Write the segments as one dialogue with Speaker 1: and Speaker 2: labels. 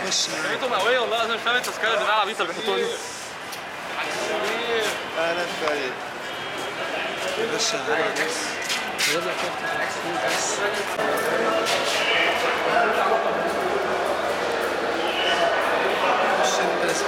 Speaker 1: خش
Speaker 2: لقيتهم قويه والله انا مش فاهم التذكره اللي بقى عبيطه اللي بيحطوها دي
Speaker 1: اهلا فريد يا باشا انا بس بس خش انت بس.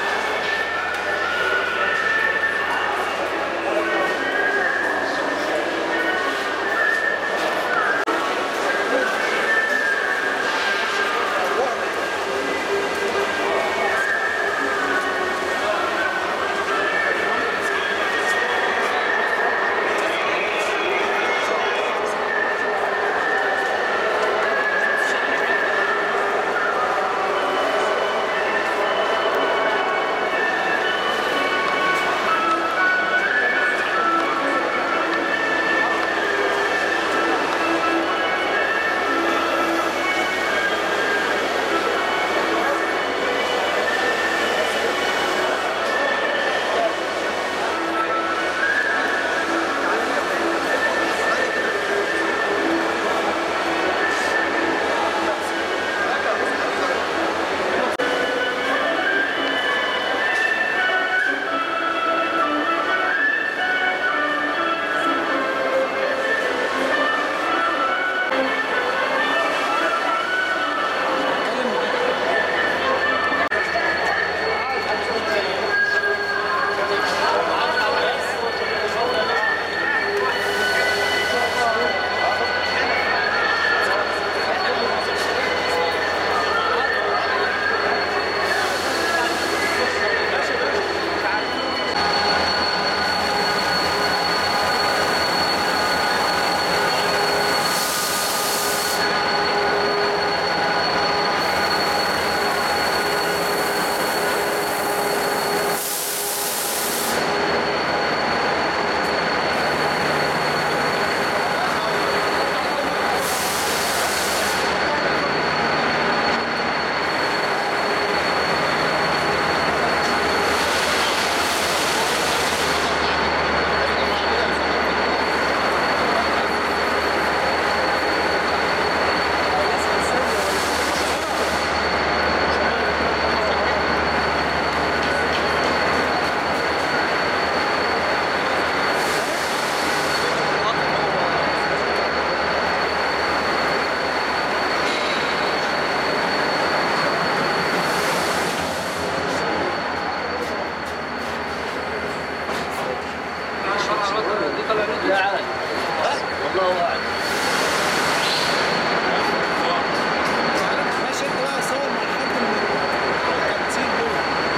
Speaker 1: ماشي انت بقى صور مع حد من الكابتن دول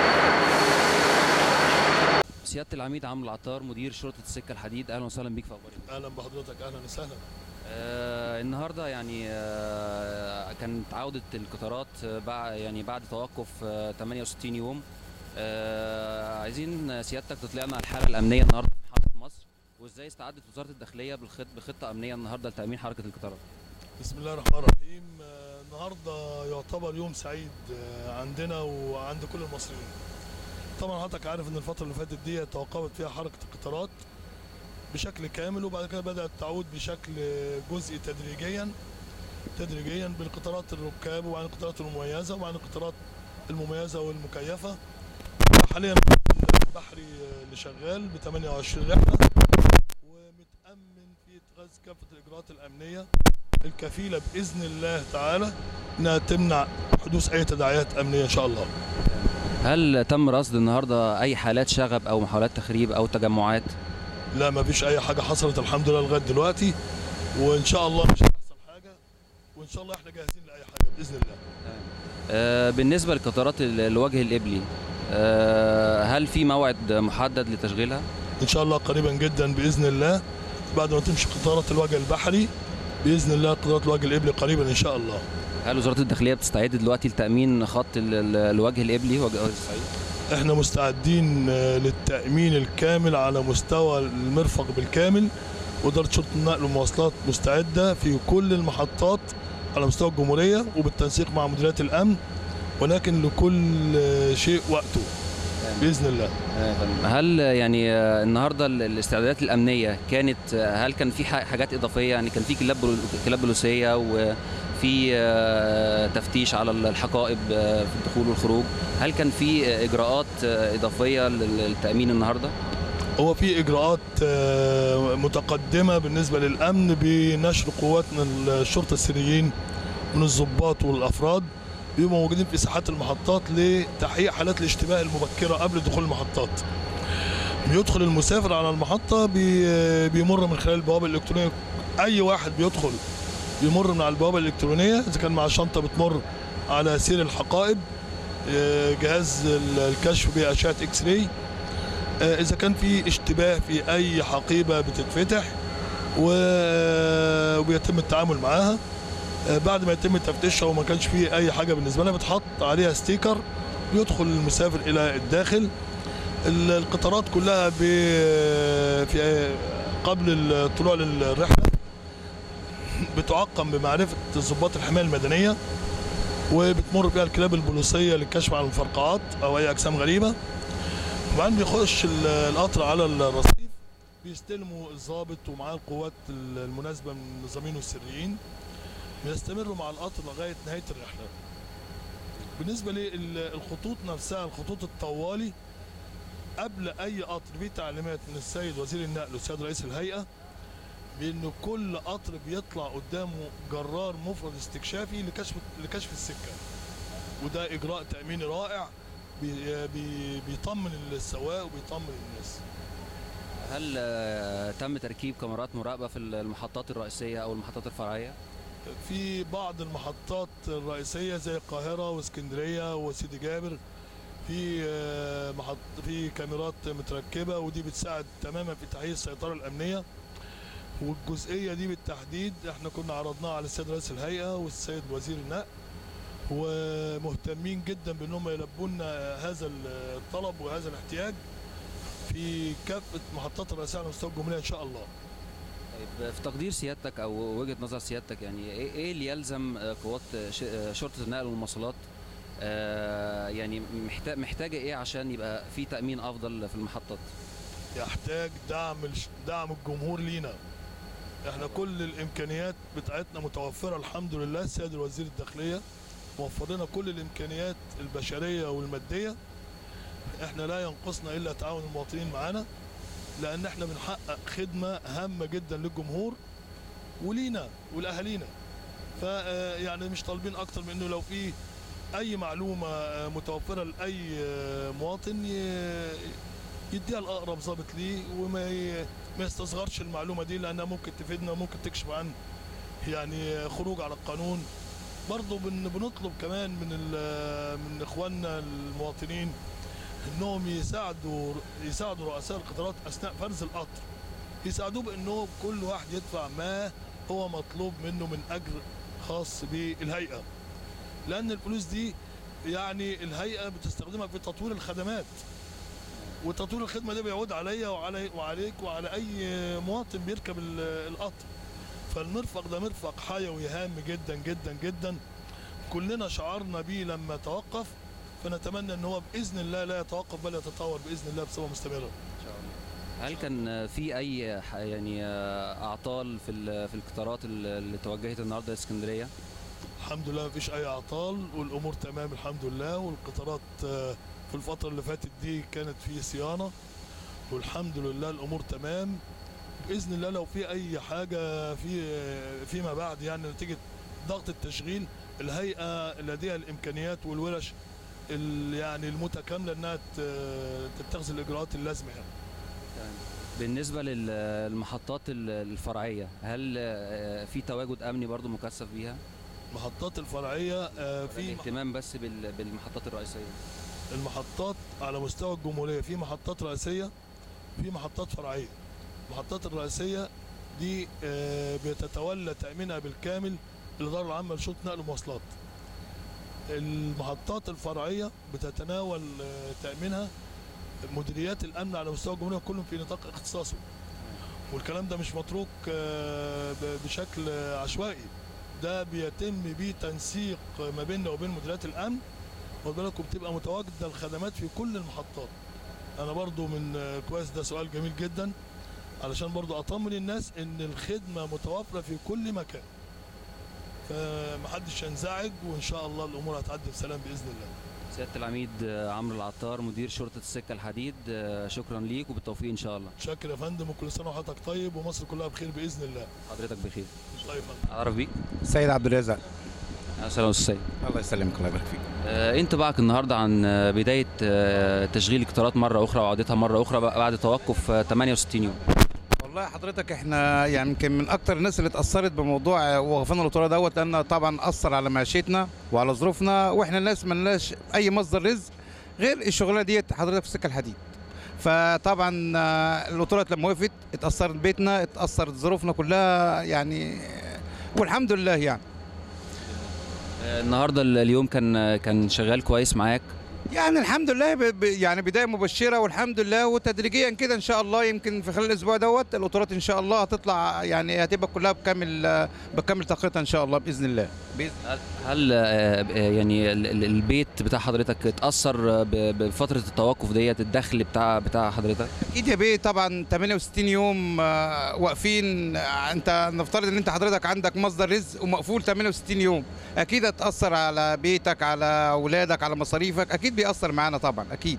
Speaker 3: سياده العميد عمرو العطار مدير شرطه السكه الحديد اهلا وسهلا بيك في اخبار اليوم.
Speaker 4: اهلا بحضرتك اهلا وسهلا
Speaker 3: آه النهارده يعني آه كانت عوده القطارات آه، بعد يعني بعد توقف آه 68 يوم آه عايزين سيادتك تطلع لنا على الحاله الامنيه النهارده في محطه مصر وازاي استعدت وزاره الداخليه بالخط بخطه امنيه النهارده لتامين حركه القطارات
Speaker 4: بسم الله الرحمن الرحيم آه، النهارده يعتبر يوم سعيد آه، عندنا وعند كل المصريين طبعا حضرتك عارف ان الفتره اللي فاتت دي توقفت فيها حركه القطارات بشكل كامل وبعد كده بدات تعود بشكل جزئي تدريجيا تدريجيا بالقطارات الركاب وعن القطارات المميزه وعن القطارات المميزه والمكيفه حاليا البحري آه، اللي شغال ب 28 رحله ومتامن في اتخاذ كافه الاجراءات الامنيه الكفيله باذن الله تعالى انها تمنع حدوث اي تداعيات امنيه ان شاء الله.
Speaker 3: هل تم رصد النهارده اي حالات شغب او محاولات تخريب او تجمعات
Speaker 4: لا ما فيش اي حاجه حصلت الحمد لله لغايه دلوقتي وان شاء الله مش هيحصل حاجه وان شاء الله احنا جاهزين لاي حاجه باذن الله.
Speaker 3: آه، بالنسبة لقطارات ال- الوجه الإبلي آه، هل في موعد محدد لتشغيلها؟
Speaker 4: ان شاء الله قريبا جدا باذن الله بعد ما تمشي قطارات الوجه البحري باذن الله قطارات الوجه الابلي قريبا ان شاء الله.
Speaker 3: هل وزارة الداخلية بتستعد دلوقتي لتأمين خط ال- ال- الوجه الإبلي وجه الصعيد؟
Speaker 4: احنا مستعدين آه، للتامين الكامل على مستوى المرفق بالكامل واداره شرطه النقل والمواصلات مستعده في كل المحطات على مستوى الجمهوريه وبالتنسيق مع مديريات الامن ولكن لكل آه، شيء وقته باذن الله
Speaker 3: آه، فندم. هل يعني آه، النهارده ال- الاستعدادات الأمنية كانت آه، هل كان في ح- حاجات إضافية يعني كان في كلاب بلو- كلاب بوليسية في آه، تفتيش على الحقائب آه، في الدخول والخروج هل كان في آه، اجراءات آه، اضافيه لل- للتامين النهارده
Speaker 4: هو في اجراءات آه، متقدمه بالنسبه للامن بنشر قواتنا الشرطه السريين من الضباط والافراد بيبقوا موجودين في ساحات المحطات لتحقيق حالات الاشتباه المبكره قبل دخول المحطات بيدخل المسافر على المحطه بي- بيمر من خلال البوابه الالكترونيه اي واحد بيدخل بيمر من على البوابه الالكترونيه اذا كان مع شنطه بتمر على سير الحقائب آه، جهاز ال- الكشف باشعه اكس راي آه، اذا كان في اشتباه في اي حقيبه بتتفتح و- وبيتم التعامل معاها آه، بعد ما يتم تفتيشها وما كانش فيه اي حاجه بالنسبه لنا بتحط عليها ستيكر يدخل المسافر الى الداخل ال- القطارات كلها ب- في قبل الطلوع للرحله بتعقم بمعرفه ضباط الحمايه المدنيه وبتمر بها الكلاب البوليسيه للكشف عن المفرقعات او اي اجسام غريبه وبعدين بيخش ال- القطر على الرصيف بيستلموا الضابط ومعاه القوات ال- المناسبه من النظاميين والسريين بيستمروا مع القطر لغايه نهايه الرحله بالنسبه للخطوط نفسها الخطوط الطوالي قبل اي قطر في تعليمات من السيد وزير النقل والسيد رئيس الهيئه بان كل قطر بيطلع قدامه جرار مفرد استكشافي لكشف لكشف السكه وده اجراء تاميني رائع بي بي بيطمن السواق وبيطمن الناس
Speaker 3: هل آه، تم تركيب كاميرات مراقبه في المحطات الرئيسيه او المحطات الفرعيه
Speaker 4: في بعض المحطات الرئيسيه زي القاهره واسكندريه وسيدي جابر في آه، محط في كاميرات متركبه ودي بتساعد تماما في تحقيق السيطره الامنيه والجزئيه دي بالتحديد احنا كنا عرضناها على السيد رئيس الهيئه والسيد وزير النقل ومهتمين جدا بانهم يلبونا هذا الطلب وهذا الاحتياج في كافه محطات الرئيسيه على مستوى الجمهوريه ان شاء الله
Speaker 3: طيب في تقدير سيادتك او وجهه نظر سيادتك يعني ايه إيه اللي يلزم آه، قوات ش- آه، شرطه النقل والمواصلات آه، يعني محتاج محتاجه ايه عشان يبقى في تامين افضل في المحطات
Speaker 4: يحتاج دعم الش- دعم الجمهور لينا احنا كل الامكانيات بتاعتنا متوفره الحمد لله السيد وزير الداخليه موفر لنا كل الامكانيات البشريه والماديه احنا لا ينقصنا الا تعاون المواطنين معانا لان احنا بنحقق خدمه هامه جدا للجمهور ولينا ولاهالينا ف آه، يعني مش طالبين اكتر من انه لو في اي معلومه آه، متوفره لاي آه، مواطن ي- يديها لاقرب ضابط ليه وما ي- ما يستصغرش المعلومه دي لانها ممكن تفيدنا وممكن تكشف عن يعني خروج على القانون برضه بن بنطلب كمان من ال- من اخواننا المواطنين انهم يساعدوا يساعدوا رؤساء القطارات اثناء فرز القطر يساعدوه بانه كل واحد يدفع ما هو مطلوب منه من اجر خاص بالهيئه لان الفلوس دي يعني الهيئه بتستخدمها في تطوير الخدمات وتطوير الخدمه ده بيعود عليا وعلي وعليك وعلى اي مواطن بيركب ال- القطر فالمرفق ده مرفق حيوي هام جدا جدا جدا كلنا شعرنا بيه لما توقف فنتمنى ان هو باذن الله لا يتوقف بل يتطور باذن الله بصفه مستمره
Speaker 3: هل كان في اي ح- يعني آه، اعطال في ال- في القطارات ال- اللي توجهت النهارده اسكندريه
Speaker 4: الحمد لله مفيش اي اعطال والامور تمام الحمد لله والقطارات آه، في الفتره اللي فاتت دي كانت في صيانه والحمد لله الامور تمام باذن الله لو في اي حاجه في فيما بعد يعني نتيجه ضغط التشغيل الهيئه لديها الامكانيات والورش ال- يعني المتكامله انها ت- تتخذ الاجراءات اللازمه يعني.
Speaker 3: بالنسبه لل- للمحطات ال- الفرعيه هل آه، في تواجد امني برضو مكثف بيها
Speaker 4: المحطات الفرعيه آه،
Speaker 3: في
Speaker 4: في
Speaker 3: اهتمام بس بال- بالمحطات الرئيسيه
Speaker 4: المحطات على مستوى الجمهورية في محطات رئيسية في محطات فرعية المحطات الرئيسية دي آه، بتتولى تأمينها بالكامل الإدارة العامة لشؤون نقل ومواصلات المحطات الفرعية بتتناول آه، تأمينها مديريات الأمن على مستوى الجمهورية كلهم في نطاق اختصاصه والكلام ده مش متروك آه، ب- بشكل آه، عشوائي ده بيتم بيه تنسيق ما بيننا وبين مديريات الأمن خد بالك وبتبقى متواجده الخدمات في كل المحطات انا برضو من آه، كويس ده سؤال جميل جدا علشان برضو اطمن الناس ان الخدمه متوفره في كل مكان فمحدش ينزعج وان شاء الله الامور هتعدي بسلام باذن الله
Speaker 3: سياده العميد آه، عمرو العطار مدير شرطه السكه الحديد آه، شكرا ليك وبالتوفيق ان شاء الله
Speaker 4: شكرا يا فندم وكل سنه وحضرتك طيب ومصر كلها بخير باذن الله
Speaker 3: حضرتك بخير
Speaker 4: الله يفندم
Speaker 3: اعرف بيك
Speaker 5: سيد عبد الرزاق
Speaker 3: اهلا وسهلا استاذ سيد
Speaker 5: الله يسلمك الله يبارك فيك
Speaker 3: آه، انطباعك النهارده عن آه، بدايه آه، تشغيل القطارات مره اخرى وعودتها مره اخرى بعد توقف آه، 68 يوم
Speaker 5: والله حضرتك احنا يعني يمكن من اكتر الناس اللي اتاثرت بموضوع وقفان القطوره دوت لان طبعا اثر على معيشتنا وعلى ظروفنا واحنا الناس ملناش اي مصدر رزق غير الشغلانه ديت حضرتك في السكه الحديد فطبعا آه، القطوره لما وقفت اتاثرت بيتنا اتاثرت ظروفنا كلها يعني والحمد لله يعني
Speaker 3: آه، النهارده ال- اليوم كان كان شغال كويس معاك
Speaker 5: يعني الحمد لله ب... ب... يعني بدايه مبشره والحمد لله وتدريجيا كده ان شاء الله يمكن في خلال الاسبوع دوت القطارات ان شاء الله هتطلع يعني هتبقى كلها بكامل بكامل طاقتها ان شاء الله باذن الله بإذن
Speaker 3: هل- هل آه، آه، يعني ال- ال- البيت بتاع حضرتك اتاثر آه، ب- بفتره التوقف ديت الدخل بتاع بتاع حضرتك
Speaker 5: اكيد يا بيه طبعا 68 يوم آه، واقفين آه، انت نفترض ان انت حضرتك عندك مصدر رزق ومقفول 68 يوم اكيد هتاثر على بيتك على اولادك على مصاريفك اكيد بيأثر معانا طبعا اكيد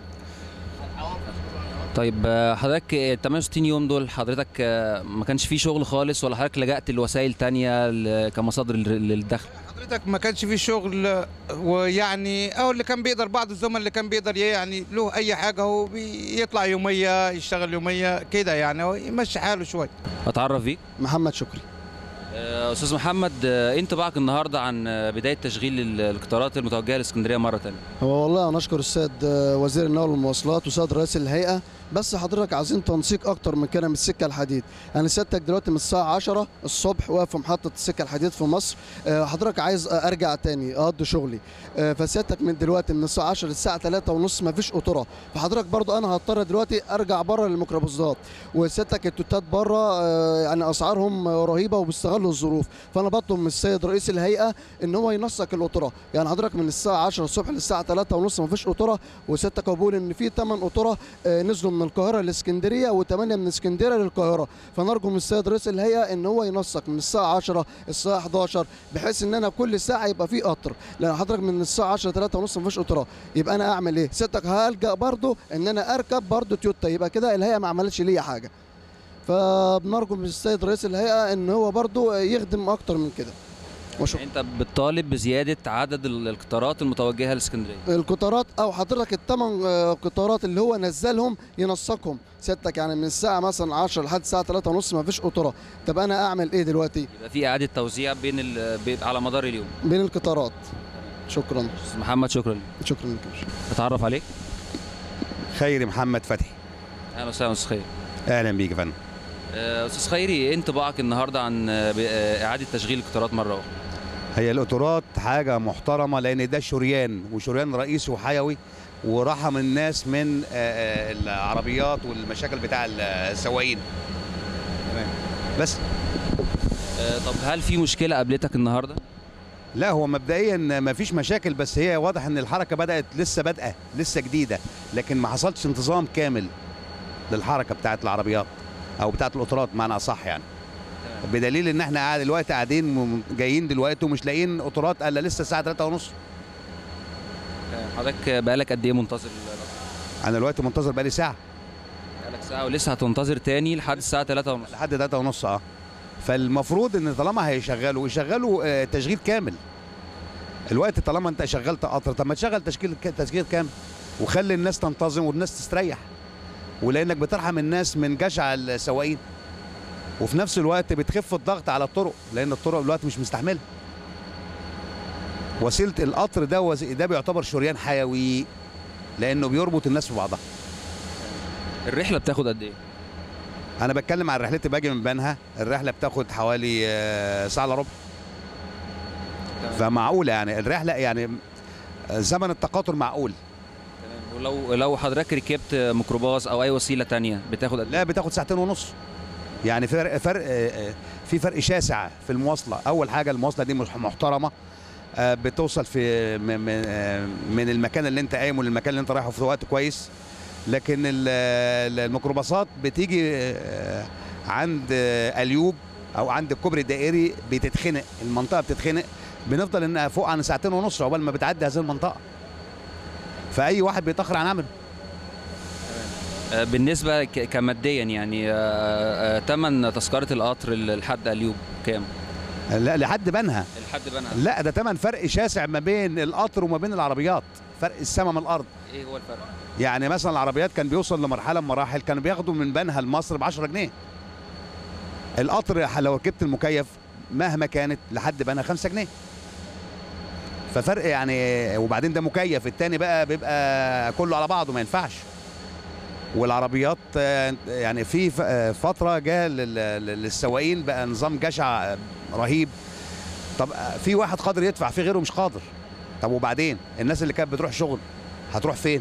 Speaker 3: طيب آه، حضرتك آه، 68 يوم دول حضرتك آه، ما كانش فيه شغل خالص ولا حضرتك لجأت لوسائل تانية ل- كمصادر لل- للدخل
Speaker 5: حضرتك ما كانش في شغل ويعني او اللي كان بيقدر بعض الزملاء اللي كان بيقدر يعني له اي حاجه هو بيطلع يوميه يشتغل يوميه كده يعني هو يمشي حاله شويه
Speaker 3: اتعرف بيك
Speaker 6: محمد شكري
Speaker 3: آه، استاذ محمد آه، ايه انطباعك النهارده عن آه، بدايه تشغيل ال- القطارات المتوجهه لاسكندريه مره تانية
Speaker 6: هو والله انا اشكر السيد آه، وزير النقل والمواصلات وسيد رئيس الهيئه بس حضرتك عايزين تنسيق اكتر من كده من السكه الحديد انا سيادتك دلوقتي من الساعه 10 الصبح واقف في محطه السكه الحديد في مصر آه، حضرتك عايز آه، ارجع تاني اقضي شغلي آه، فسيادتك من دلوقتي من الساعه 10 للساعه 3 ونص مفيش قطوره فحضرتك برضو انا هضطر دلوقتي ارجع بره للميكروباصات وسيادتك التوتات بره آه، يعني اسعارهم آه، رهيبه وبيستغلوا الظروف فانا بطلب من السيد رئيس الهيئه ان هو ينسق القطوره يعني حضرتك من الساعه 10 الصبح للساعه 3 ونص مفيش قطوره وسيادتك بقول ان في 8 قطوره آه، نزلوا من القاهره لاسكندريه و8 من اسكندريه للقاهره فنرجو من السيد رئيس الهيئه ان هو ينسق من الساعه 10 الساعه 11 بحيث ان انا كل ساعه يبقى في قطر لان حضرتك من الساعه 10 3 ونص مفيش قطوره يبقى انا اعمل ايه سيادتك هلجا برضو ان انا اركب برضو تويوتا يبقى كده الهيئه ما عملتش ليا حاجه فبنرجو من السيد رئيس الهيئه ان هو برضو يخدم اكتر من كده وشكرا
Speaker 3: يعني انت بتطالب بزياده عدد ال- القطارات المتوجهه لاسكندريه
Speaker 6: القطارات او حضرتك الثمان قطارات اللي هو نزلهم ينسقهم سيادتك يعني من الساعه مثلا 10 لحد الساعه 3 ونص ما فيش قطوره طب انا اعمل ايه دلوقتي
Speaker 3: يبقى في اعاده توزيع بين ال- بين- على مدار اليوم
Speaker 6: بين القطارات شكرا
Speaker 3: استاذ محمد شكرا لك
Speaker 6: شكرا لك
Speaker 3: اتعرف عليك
Speaker 7: خيري محمد فتحي
Speaker 3: اهلا وسهلا استاذ خير
Speaker 7: اهلا بيك يا فندم
Speaker 3: آه، استاذ خيري ايه انطباعك النهارده عن آه، ب- آه، اعاده تشغيل القطارات مره اخرى
Speaker 7: هي القطارات حاجه محترمه لان ده شريان وشريان رئيسي وحيوي ورحم الناس من آه، آه، العربيات والمشاكل بتاع السواقين تمام بس
Speaker 3: آه، طب هل في مشكله قابلتك النهارده
Speaker 7: لا هو مبدئيا ما فيش مشاكل بس هي واضح ان الحركه بدات لسه بادئه لسه جديده لكن ما حصلش انتظام كامل للحركه بتاعت العربيات او بتاعت القطارات معنى اصح يعني بدليل ان احنا قاعد دلوقتي قاعدين م- جايين دلوقتي ومش لاقيين قطارات الا لسه الساعه 3 ونص
Speaker 3: آه، حضرتك بقالك قد ايه منتظر القطار؟
Speaker 7: انا دلوقتي منتظر بقالي ساعه
Speaker 3: بقالك ساعه ولسه هتنتظر تاني لحد الساعه 3 ونص
Speaker 7: لحد 3 ونص اه فالمفروض ان طالما هيشغلوا يشغلوا آه، تشغيل كامل الوقت طالما انت شغلت قطر طب ما تشغل تشكيل ك- تشغيل كامل وخلي الناس تنتظم والناس تستريح ولانك بترحم الناس من جشع السواقين وفي نفس الوقت بتخف الضغط على الطرق لان الطرق دلوقتي مش مستحمله وسيله القطر ده وس- ده بيعتبر شريان حيوي لانه بيربط الناس في بعضها
Speaker 3: الرحله بتاخد قد ايه
Speaker 7: انا بتكلم عن رحلتي باجي من بنها الرحله بتاخد حوالي آه، ساعه الا ربع فمعقوله يعني الرحله يعني آه، زمن التقاطر معقول
Speaker 3: تمام ولو لو حضرتك ركبت ميكروباص او اي وسيله تانية بتاخد قد ايه
Speaker 7: لا بتاخد ساعتين ونص يعني فرق فرق آه، آه، في فرق شاسع في المواصله اول حاجه المواصله دي مح- محترمه آه، بتوصل في من من- آه، من المكان اللي انت قايمه للمكان اللي انت رايحه في وقت كويس لكن ال- ال- الميكروباصات بتيجي آه، عند آه، اليوب او عند الكوبري الدائري بتتخنق المنطقه بتتخنق بنفضل ان فوق عن ساعتين ونص عقبال ما بتعدي هذه المنطقه فاي واحد بيتاخر عن عمله
Speaker 3: آه، بالنسبه ك- كماديا يعني آه، آه، تمن تذكره القطر لحد اليوب كام؟
Speaker 7: لا لحد بنها
Speaker 3: لحد بنها
Speaker 7: لا ده تمن فرق شاسع ما بين القطر وما بين العربيات فرق السما من الارض
Speaker 3: ايه هو الفرق؟
Speaker 7: يعني مثلا العربيات كان بيوصل لمرحله من مراحل كانوا بياخدوا من بنها لمصر ب 10 جنيه القطر لو ركبت المكيف مهما كانت لحد بنها 5 جنيه ففرق يعني وبعدين ده مكيف التاني بقى بيبقى كله على بعضه ما ينفعش والعربيات آه، يعني في ف- آه، فتره جاء لل- لل- للسواقين بقى نظام جشع آه، رهيب طب آه، في واحد قادر يدفع في غيره مش قادر طب وبعدين الناس اللي كانت بتروح شغل هتروح فين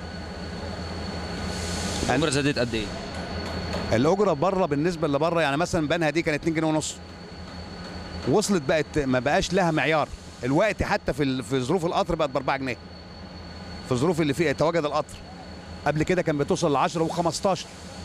Speaker 3: الأجرة زادت قد ايه؟
Speaker 7: الاجره بره بالنسبه اللي بره يعني مثلا بنها دي كانت 2 جنيه ونص وصلت بقت ما بقاش لها معيار الوقت حتى في ال- في ظروف القطر بقت ب 4 جنيه في الظروف اللي فيها تواجد القطر قبل كده كان بتوصل ل 10 و15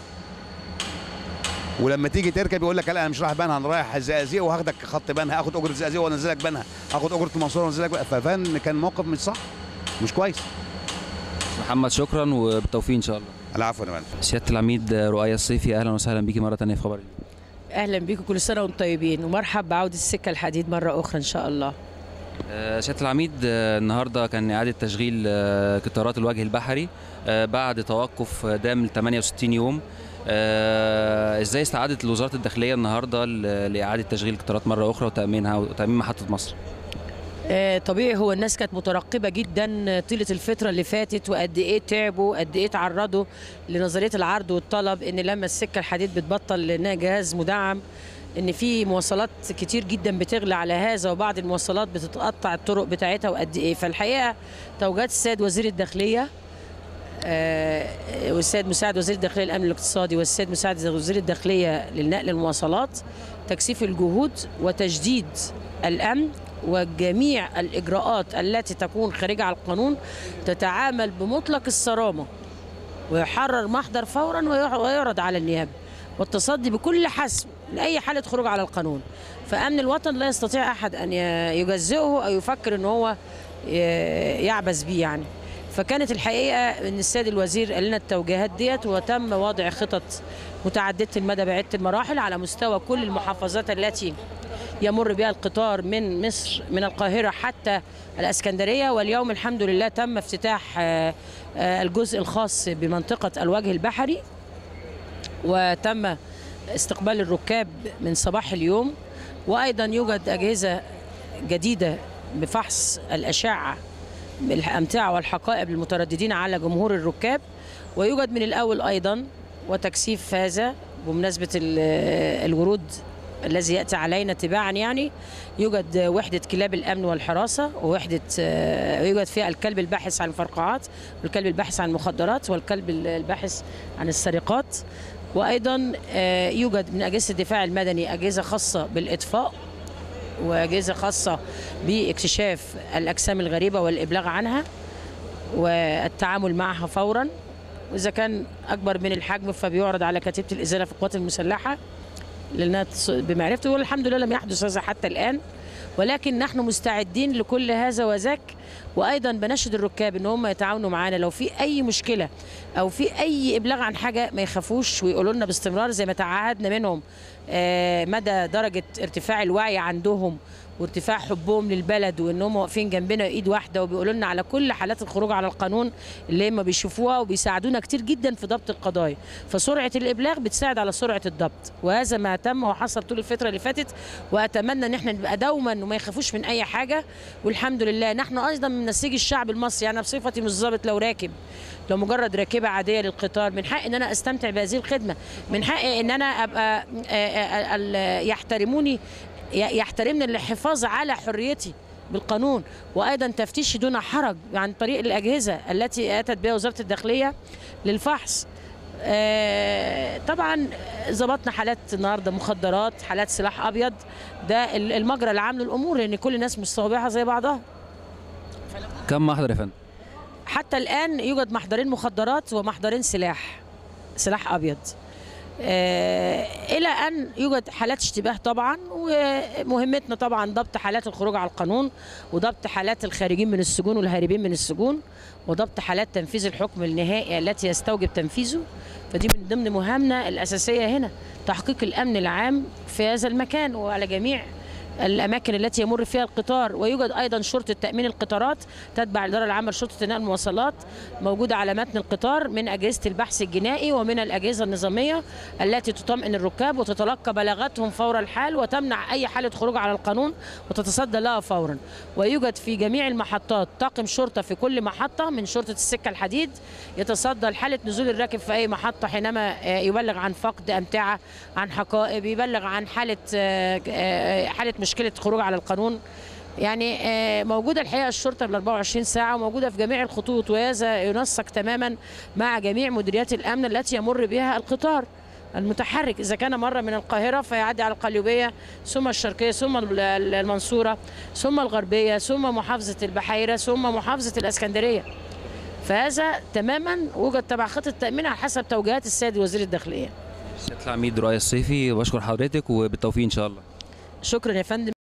Speaker 7: ولما تيجي تركب يقول لك لا انا مش رايح بنها انا رايح الزقازيق وهاخدك خط بنها اخد اجره الزقازيق وانزلك بنها اخد اجره المنصوره وانزلك بنها ففان كان موقف مش صح مش كويس
Speaker 3: محمد شكرا وبالتوفيق ان شاء الله
Speaker 7: العفو يا فندم
Speaker 3: سياده العميد رؤية الصيفي اهلا وسهلا بيكي مره ثانيه في خبر اليوم.
Speaker 8: اهلا بيكم كل سنه وانتم طيبين ومرحب بعوده السكه الحديد مره اخرى ان شاء الله
Speaker 3: آه، سياده العميد آه، النهارده كان اعاده تشغيل آه، قطارات الوجه البحري آه، بعد توقف آه، دام 68 يوم آه، ازاي استعادت وزاره الداخليه النهارده ل- لاعاده تشغيل القطارات مره اخرى وتامينها وتامين محطه مصر
Speaker 8: آه، طبيعي هو الناس كانت مترقبه جدا طيله الفتره اللي فاتت وقد ايه تعبوا قد ايه تعرضوا لنظريه العرض والطلب ان لما السكه الحديد بتبطل لانها جهاز مدعم ان في مواصلات كتير جدا بتغلى على هذا وبعض المواصلات بتتقطع الطرق بتاعتها وقد ايه فالحقيقه توجيهات السيد وزير الداخليه آه، والسيد مساعد وزير الداخليه الامن الاقتصادي والسيد مساعد وزير الداخليه للنقل المواصلات تكثيف الجهود وتجديد الامن وجميع الاجراءات التي تكون خارجه عن القانون تتعامل بمطلق الصرامه ويحرر محضر فورا ويع- ويعرض على النيابه والتصدي بكل حسم لاي حاله خروج على القانون فامن الوطن لا يستطيع احد ان ي- يجزئه او يفكر ان هو ي- يعبث بيه يعني فكانت الحقيقه ان السيد الوزير قال لنا التوجيهات ديت وتم وضع خطط متعدده المدى بعده المراحل على مستوى كل المحافظات التي يمر بها القطار من مصر من القاهرة حتى الأسكندرية واليوم الحمد لله تم افتتاح آه، آه، الجزء الخاص بمنطقة الوجه البحري وتم استقبال الركاب من صباح اليوم وأيضا يوجد أجهزة جديدة بفحص الأشعة بالأمتعة والحقائب المترددين على جمهور الركاب ويوجد من الأول أيضا وتكثيف هذا بمناسبة ال- الورود الذي يأتي علينا تباعا يعني يوجد وحدة كلاب الأمن والحراسة ووحدة آه، يوجد فيها الكلب الباحث عن الفرقعات والكلب الباحث عن المخدرات والكلب الباحث عن السرقات وأيضا آه، يوجد من أجهزة الدفاع المدني أجهزة خاصة بالإطفاء وأجهزة خاصة باكتشاف الأجسام الغريبة والإبلاغ عنها والتعامل معها فورا وإذا كان أكبر من الحجم فبيعرض على كتيبة الإزالة في القوات المسلحة لأنها تص- بمعرفته والحمد لله لم يحدث هذا حتى الآن ولكن نحن مستعدين لكل هذا وذاك وايضا بنشد الركاب ان هم يتعاونوا معانا لو في اي مشكله او في اي ابلاغ عن حاجه ما يخافوش ويقولوا لنا باستمرار زي ما تعهدنا منهم آه، مدى درجه ارتفاع الوعي عندهم وارتفاع حبهم للبلد وانهم واقفين جنبنا ايد واحده وبيقولوا لنا على كل حالات الخروج على القانون اللي هم بيشوفوها وبيساعدونا كتير جدا في ضبط القضايا فسرعه الابلاغ بتساعد على سرعه الضبط وهذا ما تم وحصل طول الفتره اللي فاتت واتمنى ان احنا نبقى دوما وما يخافوش من اي حاجه والحمد لله نحن ايضا من نسيج الشعب المصري انا بصفتي مش ضابط لو راكب لو مجرد راكبه عاديه للقطار من حق ان انا استمتع بهذه الخدمه من حق ان انا ابقى آه، آه، ال- يحترموني ي- يحترمني الحفاظ على حريتي بالقانون وايضا تفتيش دون حرج عن طريق الاجهزه التي اتت بها وزاره الداخليه للفحص آه، طبعا ظبطنا حالات النهارده مخدرات حالات سلاح ابيض ده ال- المجرى العام للامور لان كل الناس مستوبعه زي بعضها
Speaker 3: كم محضر يا فندم؟
Speaker 8: حتى الان يوجد محضرين مخدرات ومحضرين سلاح سلاح ابيض آه، الى ان يوجد حالات اشتباه طبعا ومهمتنا طبعا ضبط حالات الخروج على القانون وضبط حالات الخارجين من السجون والهاربين من السجون وضبط حالات تنفيذ الحكم النهائي التي يستوجب تنفيذه فدي من ضمن مهامنا الاساسيه هنا تحقيق الامن العام في هذا المكان وعلى جميع الاماكن التي يمر فيها القطار ويوجد ايضا شرطه تامين القطارات تتبع الاداره العامه لشرطه انهاء المواصلات موجوده على متن القطار من اجهزه البحث الجنائي ومن الاجهزه النظاميه التي تطمئن الركاب وتتلقى بلاغاتهم فور الحال وتمنع اي حاله خروج على القانون وتتصدى لها فورا ويوجد في جميع المحطات طاقم شرطه في كل محطه من شرطه السكه الحديد يتصدى لحاله نزول الراكب في اي محطه حينما آه، يبلغ عن فقد امتعه عن حقائب يبلغ عن حاله آه، آه، حاله مشكله خروج على القانون يعني آه، موجوده الحقيقه الشرطه ال 24 ساعه وموجوده في جميع الخطوط وهذا ينسق تماما مع جميع مديريات الامن التي يمر بها القطار المتحرك اذا كان مره من القاهره فيعدي على القليوبيه ثم الشرقيه ثم ال- ال- المنصوره ثم الغربيه ثم محافظه البحيره ثم محافظه الاسكندريه فهذا تماما وجد تبع خطه التامين على حسب توجيهات السيد وزير الداخليه
Speaker 3: سياده العميد رؤية الصيفي بشكر حضرتك وبالتوفيق ان شاء الله
Speaker 8: شكرا يا فندم